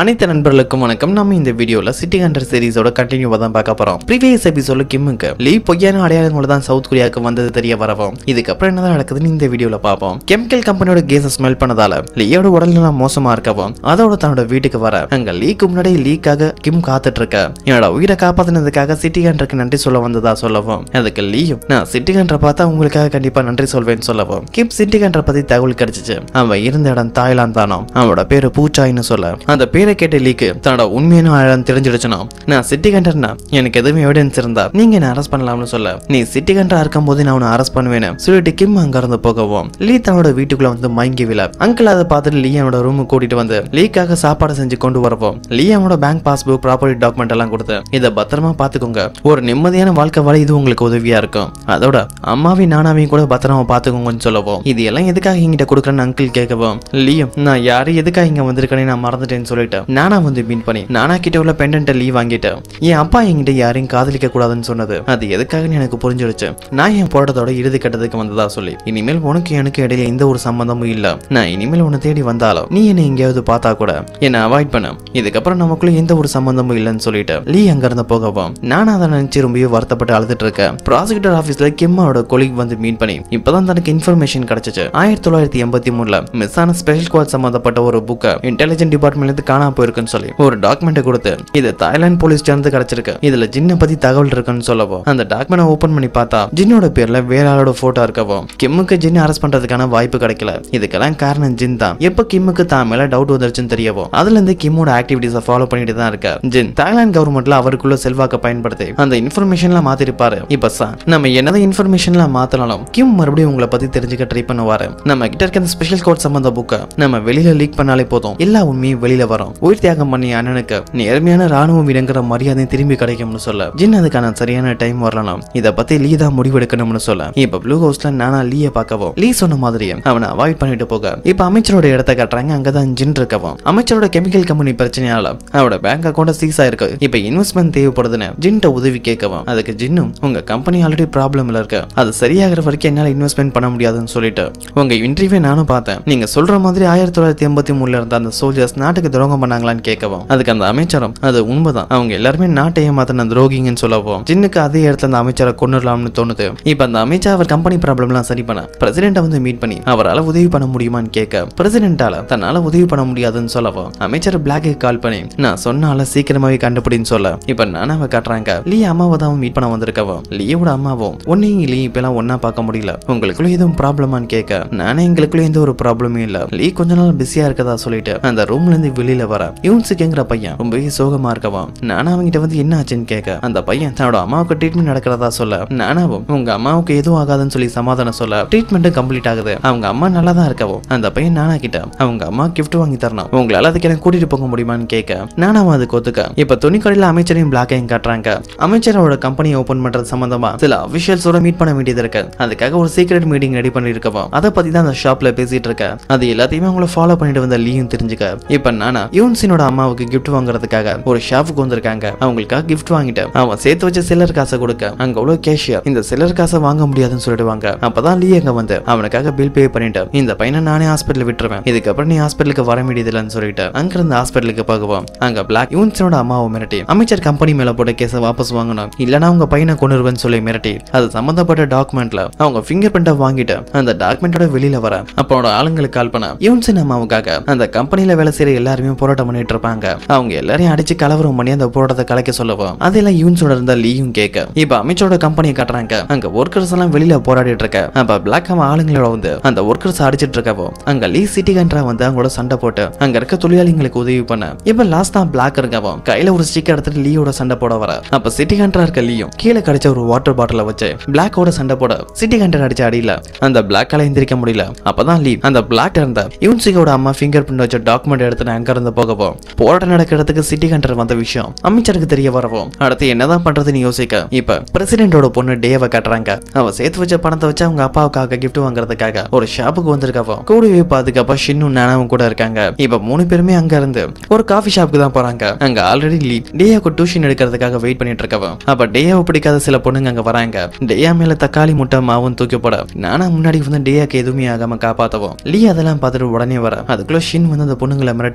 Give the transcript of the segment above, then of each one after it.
அனைத்து நண்பர்களுக்கும் வணக்கம் நம்ம இந்த வீடியோல சிட்டி ஹண்டர் சீரிஸோட கண்டினியூவா தான் பார்க்க போறோம் ப்ரீவியஸ் எபிசோட கிம்முக்கு லீ பொய்யான அடையாளங்களோட தான் சவுத் கொரியாவுக்கு வந்தது தெரிய வரவும் இதுக்கப்புறம் என்னதான் நடக்குதுன்னு இந்த வீடியோல பார்ப்போம் கெமிக்கல் கம்பெனியோட கேஸை ஸ்மெல் பண்ணதால லீயோட உடல்நலம் மோசமா இருக்கவும் அதோட தன்னோட வீட்டுக்கு வர அங்க லீக்கு முன்னாடி லீக்காக கிம் காத்துட்டு இருக்க என்னோட உயிரை காப்பாத்தினதுக்காக சிட்டி ஹண்டருக்கு நன்றி சொல்ல வந்ததா சொல்லவும் அதுக்கு லீயும் நான் சிட்டி ஹண்டரை பார்த்தா உங்களுக்காக கண்டிப்பா நன்றி சொல்வேன்னு சொல்லவும் கிம் சிட்டி ஹண்டரை பத்தி தகவல் கிடைச்சிச்சு அவன் இருந்த இடம் தாய்லாந்து தானோ அவனோட பேரு பூச்சாயின்னு சொல்ல அந்த பேரை கேட்ட லீக்கு தன்னோட உண்மையான ஆழம் தெரிஞ்சிடுச்சுனா நான் சிட்டி கண்டர்னா எனக்கு எதுவும் எவிடன்ஸ் இருந்தா நீங்க என்ன அரெஸ்ட் பண்ணலாம்னு சொல்ல நீ சிட்டி கண்டரா இருக்கும் போது நான் அவனை அரெஸ்ட் பண்ணுவேன்னு சொல்லிட்டு கிம் அங்க இருந்து போகவும் லீ தன்னோட வீட்டுக்குள்ள வந்து மயங்கி விழ அங்கிள் அதை பார்த்துட்டு லீ அவனோட ரூமுக்கு கூட்டிட்டு வந்து லீக்காக சாப்பாடு செஞ்சு கொண்டு வரவும் லீ அவனோட பேங்க் பாஸ்புக் ப்ராப்பர்ட்டி டாக்குமெண்ட் எல்லாம் கொடுத்து இதை பத்திரமா பாத்துக்கோங்க ஒரு நிம்மதியான வாழ்க்கை வாழ இது உங்களுக்கு உதவியா இருக்கும் அதோட அம்மாவையும் நானாவையும் கூட பத்திரமா பாத்துக்கோங்கன்னு சொல்லவும் இது எல்லாம் எதுக்காக என்கிட்ட கொடுக்குறேன்னு அங்கிள் கேட்கவும் லீயும் நான் யாரு எதுக்காக இங்க வந்திருக்கேன்னு நான் மறந்துட்டேன்னு சொல்லிட்டு நானா வந்து மீன் பண்ணி நானா கிட்ட உள்ள பெண்டன்ட்டை லீவ் வாங்கிட்டேன் என் அப்பா என்கிட்ட யாரையும் காதலிக்க கூடாதுன்னு சொன்னது அது எதுக்காகன்னு எனக்கு புரிஞ்சிடுச்சு நான் என் போராட்டத்தோட இறுதி கட்டத்துக்கு வந்ததா சொல்லி இனிமேல் உனக்கு எனக்கு இடையில எந்த ஒரு சம்பந்தமும் இல்ல நான் இனிமேல் உன்னை தேடி வந்தாலும் நீ என்னை எங்கேயாவது பார்த்தா கூட என்னை அவாய்ட் பண்ண இதுக்கப்புறம் நமக்குள்ள எந்த ஒரு சம்பந்தமும் இல்லைன்னு சொல்லிட்டு லீ அங்க இருந்து போகவும் நான் அதை நினைச்சு ரொம்பவே வருத்தப்பட்டு அழுதுட்டு இருக்கேன் ப்ராசிக்யூட்டர் ஆபீஸ்ல கிம்மாவோட கொலிக் வந்து மீட் பண்ணி இப்பதான் தனக்கு இன்ஃபர்மேஷன் கிடைச்சிச்சு ஆயிரத்தி தொள்ளாயிரத்தி எண்பத்தி மூணுல மிஸ் ஆன ஸ்பெஷல் ஸ்குவாட் சம்பந்தப்பட்ட ஒரு புக்கை இன்டெலிஜென்ட் டிபார்ட்மெண்ட்ல இருந்து காணாம போயிருக்குன்னு சொல்லி ஒரு டாக்குமெண்ட் கொடுத்து இது தாய்லாந்து போலீஸ் சேர்ந்து கிடைச்சிருக்கு இதுல ஜின்னை பத்தி தகவல் இருக்குன்னு சொல்லவும் அந்த டாக்குமெண்ட் ஓபன் பண்ணி பார்த்தா ஜின்னோட பேர்ல வேற ஆளோட போட்டோ இருக்கவும் கிம்முக்கு ஜின் அரெஸ்ட் பண்றதுக்கான வாய்ப்பு கிடைக்கல இதுக்கெல்லாம் காரணம் ஜின் தான் எப்ப கிம்முக்கு தான் மேல டவுட் வந்துருச்சுன்னு தெரியவும் அதுல இருந்து கிம்மோட ஆக்டிவிட்டிஸை ஃபாலோ பண்ணிட்டு தான் இருக்க ஜின் தாய்லாந்து கவர்மெண்ட்ல அவருக்குள்ள செல்வாக்க பயன்படுத்தி அந்த இன்ஃபர்மேஷன்லாம் மாத்திருப்பாரு இப்ப சார் நம்ம என்னதான் இன்ஃபர்மேஷன்லாம் மாத்தனாலும் கிம் மறுபடியும் உங்களை பத்தி தெரிஞ்சுக்க ட்ரை பண்ணுவாரு நம்ம கிட்ட இருக்க அந்த ஸ்பெஷல் கோட் சம்பந்த புக்கை நம்ம வெளியில லீக் பண்ணாலே போதும் எல்லா உண்மையும் வெளியில வரும் உயிர் தியாகம் பண்ணி அண்ணனுக்கு நேர்மையான ராணுவ வீரங்கிற மரியாதை திரும்பி கிடைக்கும்னு சொல்ல ஜின் அதுக்கான சரியான டைம் வரலாம் இத பத்தி லீ தான் முடிவெடுக்கணும்னு சொல்ல இப்ப ப்ளூ ஹவுஸ்ல நானா லீய பார்க்கவும் லீ சொன்ன மாதிரியே அவனை அவாய்ட் பண்ணிட்டு போக இப்ப அமைச்சரோட இடத்த காட்டுறாங்க அங்கதான் ஜின் இருக்கவும் அமைச்சரோட கெமிக்கல் கம்பெனி பிரச்சனையால அவரோட பேங்க் அக்கௌண்ட் சீஸ் ஆயிருக்கு இப்ப இன்வெஸ்ட்மெண்ட் தேவைப்படுதுன்னு ஜின்ட்ட உதவி கேட்கவும் அதுக்கு ஜின்னும் உங்க கம்பெனி ஆல்ரெடி ப்ராப்ளம்ல இருக்கு அது சரியாகிற வரைக்கும் என்னால இன்வெஸ்ட்மெண்ட் பண்ண முடியாதுன்னு சொல்லிட்டு உங்க இன்டர்வியூ நானும் பார்த்தேன் நீங்க சொல்ற மாதிரி ஆயிரத்தி தொள்ளாயிரத்தி எண்பத்தி மூணுல இருந்த அந்த சோல்ஜர்ஸ் நாட்டுக்கு துரோகம் பண்ணாங்களான்னு கேட்கவும் அதுக்கு அந்த அமைச்சரும் அது உண்மைதான் அவங்க எல்லாருமே நாட்டை ஏமாத்தின துரோகிங்கன்னு சொல்லவும் ஜின்னுக்கு அதே இடத்துல அந்த அமைச்சரை கொண்டுடலாம்னு தோணுது இப்ப அந்த அமைச்சர் அவர் கம்பெனி ப்ராப்ளம்லாம் சரி பண்ண பிரசிடென்ட்டை வந்து மீட் பண்ணி அவரால் உதவி பண்ண முடியுமான்னு கேட்க பிரசிடென்ட்டால தன்னால உதவி பண்ண முடியாதுன்னு சொல்லவும் அமைச்சர் பிளாக்கு கால் பண்ணி நான் சொன்னால சீக்கிரமாவே கண்டுபிடின்னு சொல்ல இப்ப நானாவை காட்டுறாங்க லீ அம்மாவை தான் மீட் பண்ண வந்திருக்கவும் லீயோட அம்மாவும் உன்னையும் லீ இப்பெல்லாம் ஒன்னா பார்க்க முடியல உங்களுக்குள்ள எதுவும் ப்ராப்ளமான்னு கேட்க நானே எங்களுக்குள்ள எந்த ஒரு ப்ராப்ளமே இல்ல லீ கொஞ்ச நாள் பிஸியா இருக்கதா சொல்லிட்டு அந்த ரூம்ல இருந்து வெளியில வர யூன்ஸுக்குங்கிற பையன் ரொம்பவே சோகமா இருக்கவும் நானா அவங்கிட்ட வந்து என்ன ஆச்சுன்னு கேட்க அந்த பையன் தன்னோட அம்மாவுக்கு ட்ரீட்மெண்ட் நடக்கிறதா சொல்ல நானாவும் உங்க அம்மாவுக்கு எதுவும் ஆகாதுன்னு சொல்லி சமாதானம் சொல்ல ட்ரீட்மெண்ட் கம்ப்ளீட் ஆகுது அவங்க அம்மா நல்லா தான் இருக்கவும் அந்த பையன் நானா கிட்ட அவங்க அம்மா gift வாங்கி தரணும் உங்களால அதுக்கு எனக்கு கூட்டிட்டு போக முடியுமான்னு கேட்க நானாவும் அதுக்கு ஒத்துக்க இப்ப துணிக்கடையில அமைச்சரையும் பிளாக்கையும் காட்டுறாங்க அமைச்சரோட கம்பெனி ஓபன் பண்றது சம்பந்தமா சில அபிஷியல்ஸோட மீட் பண்ண வேண்டியது இருக்கு அதுக்காக ஒரு சீக்ரெட் மீட்டிங் ரெடி பண்ணி இருக்கவும் அதை பத்தி தான் அந்த ஷாப்ல பேசிட்டு இருக்க அது எல்லாத்தையுமே அவங்கள ஃபாலோ பண்ணிட்டு வந்த லீயும் தெரிஞ்சுக்க இப்ப நானா யூன்சினோட அம்மாவுக்கு gift வாங்குறதுக்காக ஒரு ஷாப்புக்கு வந்திருக்காங்க அவங்களுக்காக gift வாங்கிட்டு அவன் சேர்த்து வச்ச சில்லர் காசை கொடுக்க அங்க உள்ள கேஷியர் இந்த சில்லர் காசை வாங்க முடியாதுன்னு சொல்லிடுவாங்க அப்பதான் லீ அங்க வந்து அவனுக்காக பில் பே பண்ணிட்டு இந்த பையனை நானே ஹாஸ்பிட்டல் விட்டுருவேன் இதுக்கப்புறம் நீ ஹாஸ்பிட்டலுக்கு வர வேண்டியதில்லைன்னு சொல்லிட்டு அங்க இருந்து ஹாஸ்பிட்டலுக்கு போகுவோம் அங்க பிளாக் யூன்ஸனோட அம்மாவை மிரட்டி அமைச்சர் கம்பெனி மேல போட்ட கேஸை வாபஸ் வாங்கணும் இல்லனா உங்க பையனை கொண்டுருவேன்னு சொல்லி மிரட்டி அது சம்பந்தப்பட்ட டாக்குமெண்ட்ல அவங்க ஃபிங்கர் பிரிண்ட வாங்கிட்டு அந்த டாக்குமெண்டோட வெளியில வர அப்போ அவனோட ஆளுங்களுக்கு கால் பண்ண யூன்சன் அம்மாவுக்காக அந்த கம்பெனில வேலை செய்யற எல்லாருமே போராட்டம் பண்ணிட்டு இருப்பாங்க அவங்க எல்லாரையும் அடிச்சு கலவரம் பண்ணி அந்த போராட்டத்தை கலைக்க சொல்லுவோம் அதெல்லாம் யூன்ஸோட இருந்த லீயும் கேட்க இப்ப அமைச்சரோட கம்பெனியை காட்டுறாங்க அங்க ஒர்க்கர்ஸ் எல்லாம் வெளியில போராடிட்டு இருக்க அப்ப பிளாக் அவன் ஆளுங்களோட வந்து அந்த ஒர்க்கர்ஸ் அடிச்சிட்டு இருக்கவோ அங்க லீ சிட்டி கண்ட்ரா வந்து அவங்களோட சண்டை போட்டு அங்க இருக்க தொழிலாளிங்களுக்கு உதவி பண்ண இப்ப லாஸ்ட் தான் பிளாக் இருக்கவோ கையில ஒரு ஸ்டிக் எடுத்துட்டு லீயோட சண்டை போட வர அப்ப சிட்டி கண்ட்ரா இருக்க லீயும் கீழே கிடைச்ச ஒரு வாட்டர் பாட்டில வச்சு பிளாக்கோட சண்டை போட சிட்டி கண்டர் அடிச்ச அடியில அந்த பிளாக்கால எந்திரிக்க முடியல அப்பதான் லீ அந்த பிளாக் இருந்த யூன்சிகோட அம்மா ஃபிங்கர் பிரிண்ட் வச்ச டாக்குமெண்ட் எடுத்துட்டு அங்க இருந்து போகவும் போராட்டம் நடக்கிறதுக்கு சிட்டி கண்டர் வந்த விஷயம் அமைச்சருக்கு தெரிய வரவும் அடுத்து என்னதான் பண்றதுன்னு யோசிக்க இப்ப பிரசிடென்டோட பொண்ணு டேவை காட்டுறாங்க அவ சேர்த்து வச்ச பணத்தை வச்சு அவங்க அப்பாவுக்காக gift வாங்குறதுக்காக ஒரு ஷாப்புக்கு வந்திருக்கவோ கூடவே பாதுகாப்பா ஷின்னும் நானாவும் கூட இருக்காங்க இப்ப மூணு பேருமே அங்க இருந்து ஒரு காஃபி ஷாப்புக்கு தான் போறாங்க அங்க ஆல்ரெடி லீ டேயாவுக்கு டியூஷன் எடுக்கிறதுக்காக வெயிட் பண்ணிட்டு இருக்கவோ அப்ப டேயாவை பிடிக்காத சில பொண்ணுங்க அங்க வராங்க டேயா மேல தக்காளி முட்டை மாவும் தூக்கி போட நானா முன்னாடி வந்து டேயாக்கு எதுவுமே ஆகாம காப்பாத்தவும் லீ அதெல்லாம் பார்த்துட்டு உடனே வர அதுக்குள்ள ஷின் வந்து அந்த பொண்ணுங்களை மிரட்டி அங்க இருந்து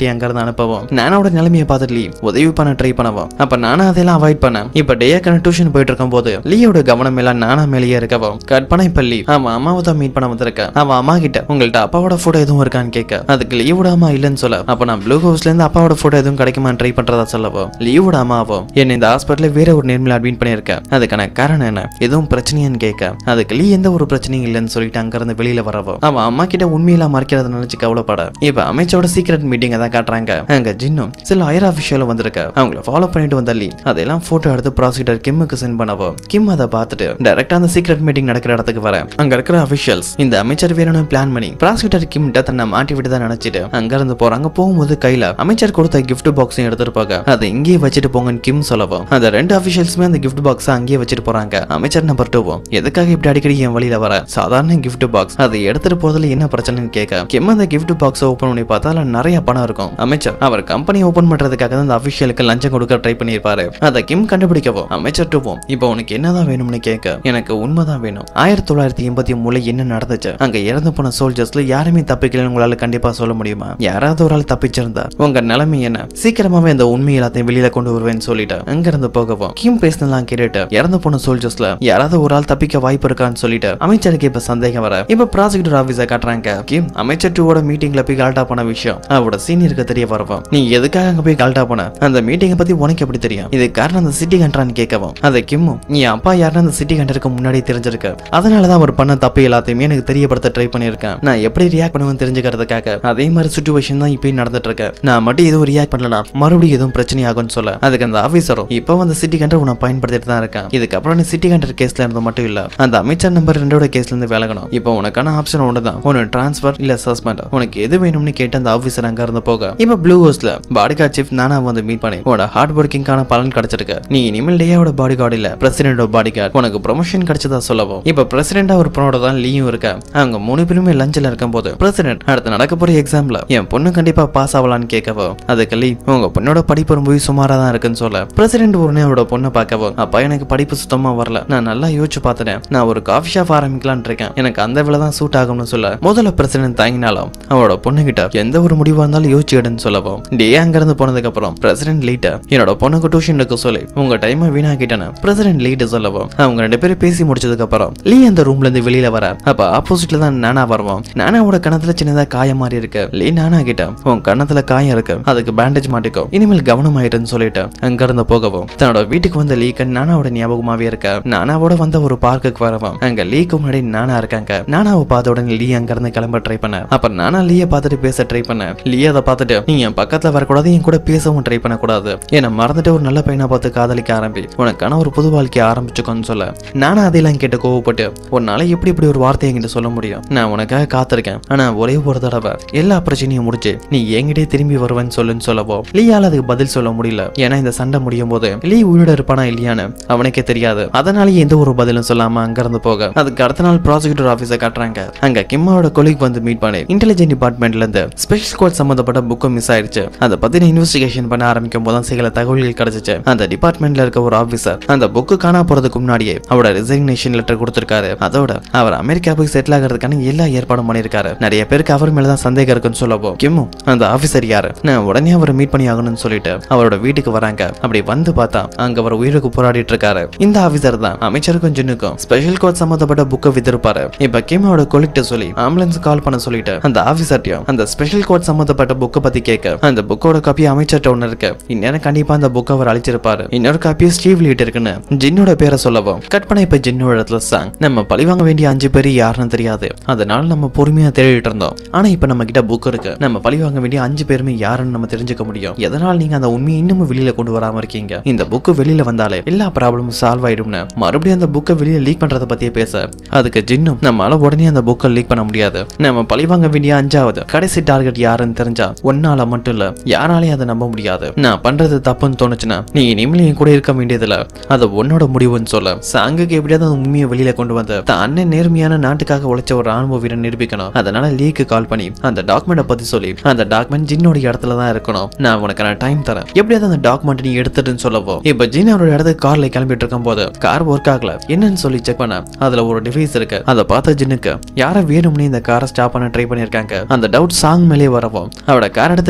அனுப்பவும் நானோட நிலைமையை பார்த்துட்டு லீ உதவி பண்ண ட்ரை பண்ணவும் அப்ப நானும் அதெல்லாம் அவாய்ட் பண்ணேன் இப்ப டேக்கான டியூஷன் போயிட்டு இருக்கும் போது லீயோட கவனம் எல்லாம் நானா மேலேயே இருக்கவும் கட் பண்ண இப்ப லீ அவன் அம்மாவை தான் மீட் பண்ண வந்திருக்க அவன் அம்மா கிட்ட உங்கள்ட்ட அப்பாவோட போட்டோ எதுவும் இருக்கான்னு கேட்க அதுக்கு லீவோட அம்மா இல்லைன்னு சொல்ல அப்ப நான் ப்ளூ ஹவுஸ்ல இருந்து அப்பாவோட போட்டோ எதுவும் கிடைக்குமான்னு ட்ரை பண்றதா சொல்லவோ லீவோட அம்மாவோ என்ன இந்த ஹாஸ்பிட்டல்ல வேற ஒரு நேர்மையில அட்மிட் பண்ணியிருக்க அதுக்கான காரணம் என்ன எதுவும் பிரச்சனையான்னு கேட்க அதுக்கு லீ எந்த ஒரு பிரச்சனையும் இல்லைன்னு சொல்லிட்டு அங்க இருந்து வெளியில வரவோ அவன் அம்மா கிட்ட உண்மையெல்லாம் மறைக்கிறத நினைச்சு கவலைப்பட இப்ப அமைச்சோட சீக்ரெட் மீட்டிங் தான் காட்டுறாங்க அங்க ஜின்னும் சில ஹையர் அபிஷியலும் வந்திருக்க அவங்கள ஃபாலோ பண்ணிட்டு வந்த லீ அதெல்லாம் போட்டோ எடுத்து ப்ராசிக்யூட்டர் கிம்முக்கு சென்ட் பண்ணவோ கிம் அதை பார்த்துட்டு டைரக்டா அந்த சீக்ரெட் மீட்டிங் நடக்கிற இடத்துக்கு வர அங்க இருக்கிற அபிஷியல்ஸ் இந்த அமைச்சர் வேணும்னு பிளான் பண்ணி ப்ராசிக்யூட்டர் கிம்கிட்ட தன்னை மாட்டி விட்டு தான் நினைச்சிட்டு அங்க இருந்து போறாங்க போகும்போது கையில அமைச்சர் கொடுத்த gift பாக்ஸையும் எடுத்துட்டு போக அதை இங்கேயே வச்சுட்டு போங்கன்னு கிம் சொல்லவும் அந்த ரெண்டு அபிஷியல்ஸுமே அந்த gift பாக்ஸ் அங்கேயே வச்சுட்டு போறாங்க அமைச்சர் நம்பர் டூவும் எதுக்காக இப்படி அடிக்கடி என் வழியில வர சாதாரண gift பாக்ஸ் அதை எடுத்துட்டு போறதுல என்ன பிரச்சனைன்னு கேட்க கிம் அந்த gift பாக்ஸை ஓபன் பண்ணி பார்த்தா அதுல நிறைய பணம் இருக்கும் அமைச்சர் அவர் கம்பெனி ஓபன் பண்றதுக்காக தான் அந்த அபிஷியலுக்கு லஞ்சம் கொடுக்க ட்ரை பண்ணியிருப்பாரு அதை கிம் கண்டுபிடிக்கவும் அமைச்சர் டூவும் இப்போ உனக்கு என்னதான் வேணும்னு கேட்க எனக்கு உண்மைதான் வேணும் ஆயிரத்தி தொள்ளாயிரத்தி எண்பத்தி மூணுல என்ன நடந்துச்சு அங்க இறந்து போன சோல்ஜர்ஸ்ல யாருமே தப்பிக்கலன்னு உங்களால கண்டிப்பா சொல்ல முடியுமா யாராவது ஒரு ஆள் தப்பிச்சிருந்தா உங்க நிலைமை என்ன சீக்கிரமாவே அந்த உண்மை எல்லாத்தையும் வெளியில கொண்டு வருவேன்னு சொல்லிட்டு அங்க இருந்து போகவும் கிம் பேசினலாம் கேட்டுட்டு இறந்து போன சோல்ஜர்ஸ்ல யாராவது ஒரு ஆள் தப்பிக்க வாய்ப்பு இருக்கான்னு சொல்லிட்டு அமைச்சருக்கு இப்ப சந்தேகம் வர இப்ப ப்ராசிக்யூட்டர் ஆபீஸை காட்டுறாங்க கிம் அமைச்சர் டூவோட மீட்டிங்ல போய் கால்டா பண்ண விஷயம் அவரோட சீனியருக்கு தெரிய வரவும் நீ எதுக்காக அங்க போய் கால்டா பண்ண அந்த மீட்டிங்கை பத்தி உனக்கு எப்படி தெரியும் இது காரணம் அந்த சிட்டி கண்ட்ரான்னு கேட்கவும் அதை கிம்மும் நீ அப்பா யாருன்னு அந்த சிட்டி கண்டருக்கு முன்னாடி தெரிஞ்சிருக்க அதனாலதான் அவர் பண்ண தப்பு எல்லாத்தையுமே எனக்கு தெரியப்படுத்த ட்ரை பண்ணியிருக்கேன் நான் எப்படி ரியாக்ட் பண்ணுவேன் தெரிஞ்சுக்கிறதுக்காக அதே மாதிரி சுச்சுவேஷன் தான் இப்பயும் நடந்துட்டு இருக்கு நான் மட்டும் எதுவும் ரியாக்ட் பண்ணலனா மறுபடியும் எதுவும் பிரச்சனை ஆகும்னு சொல்ல அதுக்கு அந்த ஆபீசரும் இப்போ அந்த சிட்டி கண்டர் உன்னை பயன்படுத்திட்டு தான் இருக்கேன் இதுக்கப்புறம் நீ சிட்டி கண்டர் கேஸ்ல இருந்து மட்டும் இல்ல அந்த அமைச்சர் நம்பர் ரெண்டோட கேஸ்ல இருந்து விலகணும் இப்போ உனக்கான ஆப்ஷன் ஒன்று தான் ஒன்று டிரான்ஸ்ஃபர் இல்ல சஸ்பெண்ட் உனக்கு எது வேணும்னு கேட்டு அந்த ஆபீசர் அங்க இருந்து போக இப்போ ப்ளூ ஹவுஸ்ல பாடி கார்டு சீஃப் நானா வந்து மீட் பண்ணி உன்னோட ஹார்ட் ஒர்க்கிங்கான பலன் கிடைச்சிருக்கு நீ இனிமேல் டேயோட பாடி கார்டு இல்ல பிரசிடென்டோட பாடி கார்டு உனக்கு ப்ரொமோஷன் கிடைச்சதா சொல்லவும் இப்போ பிரசிடென்டா ஒரு பொண்ணோட தான் லீயும் இருக்க அவங்க மூணு பேருமே லஞ்சில் இருக்கும்போது பிரசிடென்ட் அடுத்து நடக்க போற எக்ஸாம்ல என் பொண்ணு கண்டிப்பா பாஸ் ஆகலான்னு கேட்கவோ அதுக்கு லீ உங்க பொண்ணோட படிப்பு ரொம்ப சுமாரா தான் இருக்குன்னு சொல்ல பிரசிடென்ட் உடனே அவரோட பொண்ணை பார்க்கவும் அப்பா எனக்கு படிப்பு சுத்தமா வரல நான் நல்லா யோசிச்சு பார்த்துட்டேன் நான் ஒரு காஃபி ஷாப் ஆரம்பிக்கலாம்னு இருக்கேன் எனக்கு அந்த வேலை தான் சூட் ஆகும்னு சொல்ல முதல்ல பிரசிடென்ட் தாங்கினாலும் அவரோட பொண்ணுகிட்ட எந்த ஒரு முடிவா இருந்தாலும் யோசிச்சு எடுன்னு சொல்லவும் டே அங்கிருந்து போனதுக்கு அப்புறம் பிரசிடென்ட் லீட்ட என்னோட பொண்ணுக்கு டியூஷன் எடுக்க சொல்லி உங்க டைமை வீணாக்கிட்டேன்னு பிரசிடென்ட் லீட்டு சொல்லவும் அவங்க ரெண்டு பேரும் பேசி முடிச்சதுக்கு அப்புறம் லீ அந்த ரூம்ல இருந்து வெளியில வர அப்ப ஆப்போசிட்ல தான் நானா வருவோம் நானாவோட கணத்துல சின்னதா காயம் மாதிரி இருக்கு லீ நானா கிட்ட உன் கணத்துல காயம் இருக்கு அதுக்கு பேண்டேஜ் மாட்டிக்கோ இனிமேல் கவனமாயிருன்னு சொல்லிட்டு அங்க இருந்து போகவும் தன்னோட வீட்டுக்கு வந்த லீக்கு நானாவோட ஞாபகமாவே இருக்க நானாவோட வந்த ஒரு பார்க்குக்கு வரவும் அங்க லீக்கு முன்னாடி நானா இருக்காங்க நானாவை பார்த்த உடனே லீ அங்க இருந்து கிளம்ப ட்ரை பண்ண அப்ப நானா லீய பார்த்துட்டு பேச ட்ரை பண்ண லீ அதை பார்த்துட்டு நீ என் பக்கத்துல வரக்கூடாது என் கூட பேசவும் ட்ரை பண்ணக்கூடாது என்ன மறந்துட்டு ஒரு நல்ல பையனை பார்த்து காதலிக்க ஆரம்பி உனக்கான ஒரு புது வாழ்க்கையை ஆரம்பிச்சுக்கோன்னு சொல்ல நானா அதையெல்லாம் கேட்டு கோவப்பட்டு உன்னால எப்படி இப்படி ஒரு வார்த்தை என்கிட்ட சொல்ல முடியும் நான் உனக்காக காத்திருக்கேன் ஆனா ஒரே ஒரு தடவை எல்லா பிரச்சனையும் முடிச்சு நீ என்கிட்டே திரும்பி வருவேன்னு சொல்லுன்னு சொல்லவோ லீயால அதுக்கு பதில் சொல்ல முடியல ஏன்னா இந்த சண்டை முடியும் போது லீ உயிரோட இருப்பானா இல்லையான்னு அவனுக்கே தெரியாது அதனாலேயே எந்த ஒரு பதிலும் சொல்லாம அங்க இருந்து போக அதுக்கு அடுத்த நாள் ப்ராசிக்யூட்டர் ஆபீஸை காட்டுறாங்க அங்க கிம்மாவோட கொலிக் வந்து மீட் பண்ணி இன்டெலிஜென்ட் டிபார்ட்மெண்ட்ல இருந்து ஸ்பெஷல் ஸ்குவாட் சம்பந்தப்பட்ட புக்கும் மிஸ் ஆயிடுச்சு அதை பத்தின இன்வெஸ்டிகேஷன் பண்ண ஆரம்பிக்கும் போது தான் சில தகவல்கள் கிடைச்சிச்சு அந்த டிபார்ட்மெண்ட்ல இருக்க ஒரு ஆபீசர் அந்த புக்கு காணா போறதுக்கு முன்னாடியே அவரோட ரிசைக்னேஷன் லெட்டர் கொடுத்திருக்காரு அதோட அவர் அமெரிக்கா போய் செட்டில் ஆகிறதுக்கான எல்லா ஏற்பாடும் பண்ணியிருக்காரு நிறைய பேருக்கு அவர் மேலதான் சந்தேகம் இருக்குன்னு சொல்லவோ கிம்மும் அந்த ஆபீசர் யாரு நான் உடனே அவரை மீட் பண்ணி ஆகணும்னு சொல்லிட்டு அவரோட வீட்டுக்கு வராங்க அப்படி வந்து பார்த்தா அங்க அவர் உயிருக்கு போராடிட்டு இருக்காரு இந்த ஆபீசர் தான் அமைச்சருக்கும் ஜின்னுக்கும் ஸ்பெஷல் கோட் சம்பந்தப்பட்ட புக்கை வித்திருப்பாரு இப்ப கிம்மோட கொலிக்ட சொல்லி ஆம்புலன்ஸ் கால் பண்ண சொல்லிட்டு அந்த ஆபீசர்ட்டையும் அந்த ஸ்பெஷல் கோட் சம்பந்தப்பட்ட புக்கை பத்தி கேட்க அந்த புக்கோட காப்பி அமைச்சர்ட்ட ஒண்ணு இருக்கு இந்நேரம் கண்டிப்பா அந்த புக்கை அவர் அழிச்சிருப்பாரு இன்னொரு காப்பி ஸ்டீவ் லீட் இருக்குன்னு ஜின்னோட பேரை சொல்லவும் கட் பண்ண இப்ப ஜின்னோட இடத்துல சாங் நம்ம பழிவாங்க வேண்டிய அஞ்சு பேர் யாருன்னு தெரியாது அதனால நம்ம பொறுமையா தேடிட்டு இருந்தோம் ஆனா இப்ப நம்ம கிட்ட புக் இருக்கு நம்ம பழிவாங்க வேண்டிய அஞ்சு பேருமே யாருன்னு நம்ம தெரிஞ்சுக்க முடியும் எதனால் நீங்க அந்த உண்மையை இன்னமும் வெளியில கொண்டு வராம இருக்கீங்க இந்த புக்கு வெளியில வந்தாலே எல்லா ப்ராப்ளமும் சால்வ் ஆயிடும்னு மறுபடியும் அந்த புக்கை வெளியில லீக் பண்றத பத்தியே பேச அதுக்கு ஜின்னும் நம்மளால உடனே அந்த புக்கை லீக் பண்ண முடியாது நம்ம பழிவாங்க வேண்டிய அஞ்சாவது கடைசி டார்கெட் யாருன்னு தெரிஞ்சா ஒன்னால மட்டும் இல்ல யாராலையும் அதை நம்ப முடியாது நான் பண்றது தப்புன்னு தோணுச்சுன்னா நீ இனிமேல் என் கூட இருக்க வேண்டியதுல அது உன்னோட முடிவுன்னு சொல்ல சாங்குக்கு எப்படியாவது அந்த உண்மையை வெளியில கொண்டு வந்து தான் அண்ணன் நேர்மையான நாட்டுக்காக உழைச்ச ஒரு ராணுவ வீரன் நிரூபிக்கணும் அதனால லீக்கு கால் பண்ணி அந்த டாக்குமெண்ட்டை பத்தி சொல்லி அந்த டாக்குமெண்ட் ஜின்னோட இடத்துல தான் இருக்கணும் நான் உனக்கு நான் டைம் தரேன் எப்படியாவது அந்த டாக்குமெண்ட் நீ எடுத்துட்டுன்னு சொல்லவோ இப்ப ஜின் அவரோட இடத்துக்கு கார்ல கிளம்பிட்டு இருக்கும் போது கார் ஒர்க் ஆகல என்னன்னு சொல்லி செக் பண்ண அதுல ஒரு டிவைஸ் இருக்கு அதை பார்த்த ஜின்னுக்கு யார வேணும்னு இந்த காரை ஸ்டாப் பண்ண ட்ரை பண்ணிருக்காங்க அந்த டவுட் சாங் மேலே வரவும் அவரோட கார் எடுத்து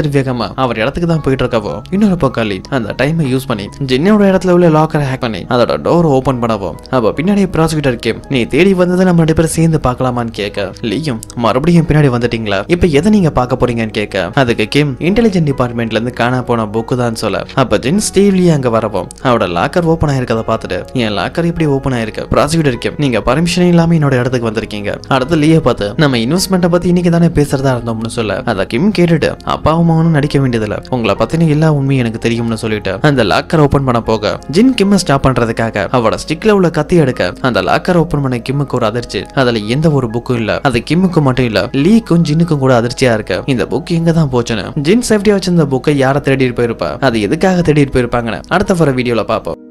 லாக்கர் வேகமா அவர் இடத்துக்கு தான் போயிட்டு இருக்கவோ இன்னொரு பக்கம் லீ அந்த டைமை யூஸ் பண்ணி ஜின்னோட இடத்துல உள்ள லாக்கரை ஹேக் பண்ணி அதோட டோர் ஓபன் பண்ணவும் அப்ப பின்னாடி ப்ராசிக்யூட்டர் கேம் நீ தேடி வந்ததை நம்ம ரெண்டு பேரும் சேர்ந்து பார்க்கலாமான்னு கேட்க லீயும் மறுபடியும் பின்னாடி வந்துட்டீங்களா இப்ப எதை நீங்க பார்க்க போறீங்கன்னு கேட்க அதுக்கு கேம் இன்டெலிஜென்ட் டிபார்ட்மெண்ட்ல இருந்து காணா போன புக்கு தான் சொல்ல அப்ப ஜின் ஸ்டீவ்லி அங்க வரவும் அவரோட லாக்கர் ஓபன் ஆயிருக்கத பார்த்துட்டு என் லாக்கர் இப்படி ஓபன் ஆயிருக்கு ப்ராசிக்யூட்டர் கேம் நீங்க பர்மிஷன் இல்லாம என்னோட இடத்துக்கு வந்திருக்கீங்க அடுத்து லீய பார்த்து நம்ம இன்வெஸ்ட்மெண்ட்டை பத்தி இன்னைக்கு தானே பேசுறதா இருந்தோம்னு சொல்ல அத கிம் கேட்டுட்டு அப்பாவும் மகனும் நடிக்க வேண்டியதில்ல உங்களை பத்தின எல்லா உண்மையும் எனக்கு தெரியும்னு சொல்லிட்டு அந்த லாக்கர் ஓபன் பண்ண போக ஜின் கிம்ம ஸ்டாப் பண்றதுக்காக அவரோட ஸ்டிக்ல உள்ள கத்தி எடுக்க அந்த லாக்கர் ஓபன் பண்ண கிம்முக்கு ஒரு அதிர்ச்சி அதுல எந்த ஒரு புக்கும் இல்ல அது கிம்முக்கு மட்டும் இல்ல லீக்கும் ஜின்னுக்கும் கூட அதிர்ச்சியா இருக்கு இந்த புக் எங்க தான் போச்சுன்னு ஜின் சேஃப்டியா வச்சிருந்த புக்கை யாரை தேடிட்டு போயிருப்பா அது எதுக்காக தேடிட்டு போயிருப்பாங்கன்னு அடுத்த வர வீடியோல பார்ப்போம்